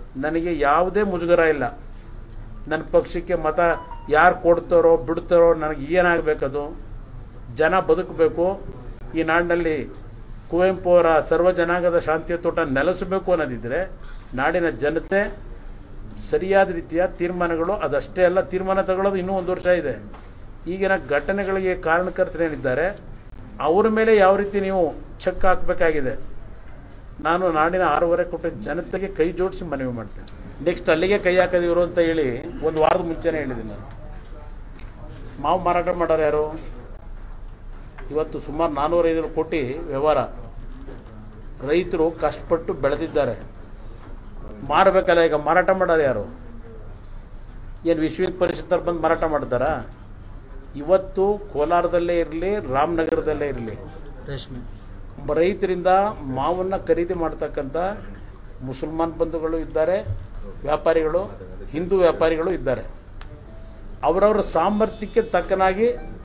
ನನಗೆ ಯಾವುದೇ ಮುಜುಗರ ಇಲ್ಲ ನನ್ನ ಪಕ್ಷಕ್ಕೆ ಮತ ಯಾರು ಕೊಡ್ತಾರೋ ಬಿಡ್ತಾರೋ ನನಗೆ ಏನಾಗಬೇಕದು ಜನ ಬದುಕಬೇಕು ಈ ನಾಡಿನಲ್ಲಿ ಕುವೆಂಪು ಅವರ ಸರ್ವ ಜನಾಂಗದ ಶಾಂತಿಯ ತೋಟ ನೆಲೆಸಬೇಕು ಅನ್ನೋದಿದ್ರೆ ನಾಡಿನ ಜನತೆ ಸರಿಯಾದ ರೀತಿಯ ತೀರ್ಮಾನಗಳು ಅದಷ್ಟೇ ಅಲ್ಲ ತೀರ್ಮಾನ ತಗೊಳ್ಳೋದು ಇನ್ನೂ ಒಂದು ವರ್ಷ ಇದೆ ಈಗಿನ ಘಟನೆಗಳಿಗೆ ಕಾರಣಕರ್ತರೇನಿದ್ದಾರೆ ಅವರ ಮೇಲೆ ಯಾವ ರೀತಿ ನೀವು ಚೆಕ್ ಹಾಕಬೇಕಾಗಿದೆ ನಾನು ನಾಡಿನ ಆರೂವರೆ ಕೋಟಿ ಜನತೆಗೆ ಕೈ ಜೋಡಿಸಿ ಮನವಿ ಮಾಡ್ತೇನೆ ನೆಕ್ಸ್ಟ್ ಅಲ್ಲಿಗೆ ಕೈ ಹಾಕದಿವರು ಅಂತ ಹೇಳಿ ಒಂದು ವಾರದ ಮುಂಚೆನೆ ಹೇಳಿದ್ದೀನಿ ನಾನು ಮಾವು ಮಾರಾಟ ಮಾಡೋರು ಯಾರು ಇವತ್ತು ಸುಮಾರು ನಾನ್ನೂರೈದು ಕೋಟಿ ವ್ಯವಹಾರ ರೈತರು ಕಷ್ಟಪಟ್ಟು ಬೆಳೆದಿದ್ದಾರೆ ಮಾರಬೇಕಲ್ಲ ಈಗ ಮಾರಾಟ ಮಾಡೋರು ಯಾರು ಏನು ವಿಶ್ವ ಹಿಂದ್ ಪರಿಷತ್ತವ್ರು ಬಂದು ಮಾರಾಟ ಮಾಡ್ತಾರಾ ಇವತ್ತು ಕೋಲಾರದಲ್ಲೇ ಇರಲಿ ರಾಮನಗರದಲ್ಲೇ ಇರಲಿ ರೇಷ್ಮೆ ರೈತರಿಂದ ಮಾವನ್ನ ಖರೀದಿ ಮಾಡ್ತಕ್ಕಂಥ ಮುಸಲ್ಮಾನ್ ಬಂಧುಗಳು ಇದ್ದಾರೆ ವ್ಯಾಪಾರಿಗಳು ಹಿಂದೂ ವ್ಯಾಪಾರಿಗಳು ಇದ್ದಾರೆ ಅವರವರ ಸಾಮರ್ಥ್ಯಕ್ಕೆ ತಕ್ಕನಾಗಿ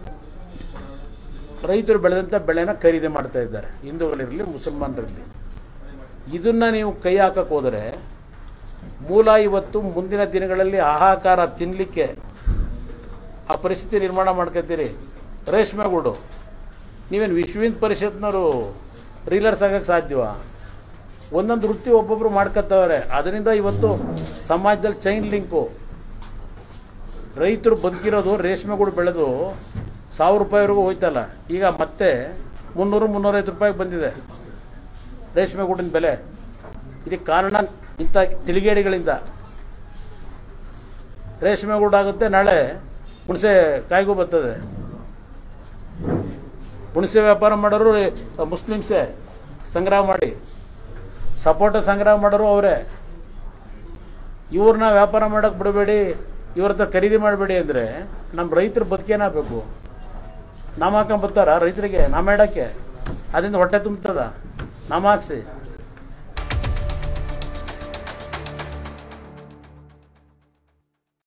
ರೈತರು ಬೆಳೆದಂಥ ಬೆಳೆನ ಖರೀದಿ ಮಾಡ್ತಾ ಇದ್ದಾರೆ ಹಿಂದೂಗಳಿರಲಿ ಮುಸಲ್ಮಾನರಿರಲಿ ಇದನ್ನ ನೀವು ಕೈ ಹಾಕಕ್ ಹೋದರೆ ಮೂಲ ಇವತ್ತು ಮುಂದಿನ ದಿನಗಳಲ್ಲಿ ಹಾಹಾಕಾರ ತಿನ್ನಲಿಕ್ಕೆ ಆ ಪರಿಸ್ಥಿತಿ ನಿರ್ಮಾಣ ಮಾಡ್ಕೊತೀರಿ ರೇಷ್ಮೆಗೂಡು ನೀವೇನು ವಿಶ್ವ ಹಿಂದ್ ಪರಿಷತ್ನವರು ರೀಲರ್ಸ್ ಆಗಕ್ಕೆ ಸಾಧ್ಯವಾ ಒಂದೊಂದು ವೃತ್ತಿ ಒಬ್ಬೊಬ್ರು ಮಾಡ್ಕೊತವ್ರೆ ಅದರಿಂದ ಇವತ್ತು ಸಮಾಜದಲ್ಲಿ ಚೈನ್ ಲಿಂಕು ರೈತರು ಬದುಕಿರೋದು ರೇಷ್ಮೆಗೂಡು ಬೆಳೆದು ಸಾವಿರ ರೂಪಾಯಿವರೆಗೂ ಹೋಯ್ತಲ್ಲ ಈಗ ಮತ್ತೆ ಮುನ್ನೂರು ಮುನ್ನೂರೈವತ್ತು ರೂಪಾಯಿಗೆ ಬಂದಿದೆ ರೇಷ್ಮೆಗೂಡಿನ ಬೆಲೆ ಇದಕ್ಕೆ ಕಾರಣ ಇಂಥ ತಿಳಿಗೇಡಿಗಳಿಂದ ರೇಷ್ಮೆಗೂಡು ಆಗುತ್ತೆ ನಾಳೆ ಹುಣಸೆ ಕಾಯ್ಗೂ ಬರ್ತದೆ ಹುಣಸೆ ವ್ಯಾಪಾರ ಮಾಡೋರು ಮುಸ್ಲಿಮ್ಸೇ ಸಂಗ್ರಹ ಮಾಡಿ ಸಪೋಟ ಸಂಗ್ರಹ ಮಾಡೋರು ಅವರೇ ಇವ್ರನ್ನ ವ್ಯಾಪಾರ ಮಾಡಕ್ ಬಿಡಬೇಡಿ ಇವ್ರ ಹತ್ರ ಖರೀದಿ ಮಾಡಬೇಡಿ ಅಂದ್ರೆ ನಮ್ಮ ರೈತರು ಬದುಕೇನಾಗಬೇಕು ನಾಮ ಹಾಕೊಂಡ್ ಬರ್ತಾರ ರೈತರಿಗೆ ನಾಮ ಇಡಕ್ಕೆ ಅದರಿಂದ ಹೊಟ್ಟೆ ತುಂಬ್ತದ ನಾಮ ಹಾಕ್ಸಿ